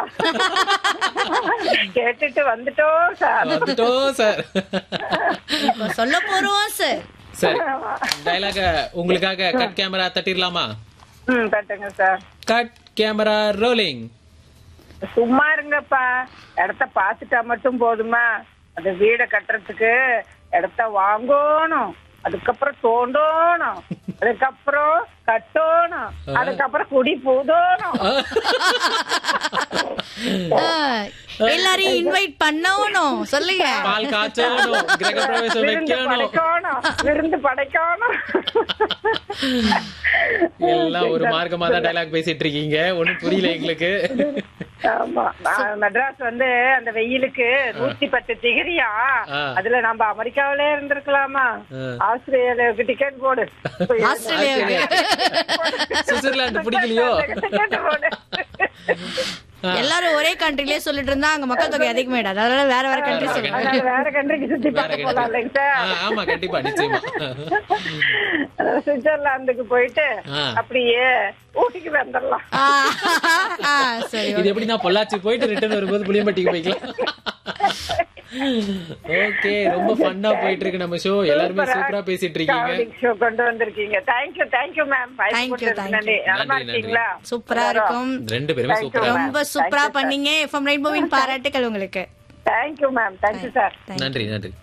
Sir கேட்டுட்டு வந்துட்டோம் sir வந்துட்டோம் சார் இப்ப சொல்ல போறோம் சார் சரி டைலாக உங்களுக்காக கட் கேமரா தட்டிடலாமா ம் தட்டுங்க சார் கட் கேமரா ரோலிங் சும்மா இருங்கப்பா இடத்த பாத்துட்டா மட்டும் போதுமா அந்த வீடை கட்டுறதுக்கு இடத்த வாங்கணும் அதுக்கப்புறம் தோண்டணும் அதுக்கப்புறம் கட்டணும் அதுக்கப்புறம் குடி பூதணும் ஆ, எல்லாரையும் இன்வைட் பண்ணணும் சொல்லுங்க பால் காய்ச்சணும் கிரக பிரவேசம் விருந்து வைக்கணும் படைக்கணும் விருந்து படைக்கணும் எல்லாம் ஒரு மார்க்கமா தான் டைலாக் பேசிட்டு இருக்கீங்க ஒண்ணும் புரியல எங்களுக்கு ஆமா நான் மெட்ராஸ் வந்து அந்த வெயிலுக்கு நூத்தி பத்து டிகிரியா ஆ. அதுல நம்ம அமெரிக்காவிலே இருந்திருக்கலாமா ஆ. ஆஸ்திரேலியாவுக்கு டிக்கெட் போடு ஆஸ்திரேலியாவுக்கு சுவிட்சர்லாந்து பிடிக்கலையோ டிக்கெட் போடு எல்லாரும் ஒரே கண்ட்ரிலே சொல்லிட்டு இருந்தா அங்க மக்கள் தொகை அதிகமாயிடாது அதனால வேற வேற கண்ட்ரி சொல்லுங்க அதனால வேற கண்ட்ரிக்கு சுத்தி வேற பார்க்க போலாம் இல்லைங்க சார் ஆ, ஆமா கண்டிப்பா நிச்சயமா அதனால சுவிட்சர்லாந்துக்கு போயிட்டு ஆ. அப்படியே ஊட்டிக்கு வந்துடலாம் ஆ, ஆ, சரி இது எப்படி நான் பொள்ளாச்சி போயிட்டு ரிட்டர்ன் வரும்போது புளியம்பட்டிக்கு போய்க்கலாம் ஓகே ரொம்ப ஃபன்னா போயிட்டு இருக்கு நம்ம ஷோ எல்லாருமே சூப்பரா பேசிட்டு இருக்கீங்க காமெடி ஷோ கொண்டு வந்திருக்கீங்க thank you thank you ma'am Thank you, thank you. நன்றி நலமா நன்றி, இருக்கீங்களா சூப்பரா இருக்கும் ரெண்டு பேருமே Thank you, சூப்பரா ma'am. ரொம்ப சூப்பரா Thank you, sir. பண்ணீங்க எஃப்எம் ரெயின்போவின் பாராட்டுகள் உங்களுக்கு தேங்க்யூ மேம் தேங்க்யூ சார் நன்றி நன்றி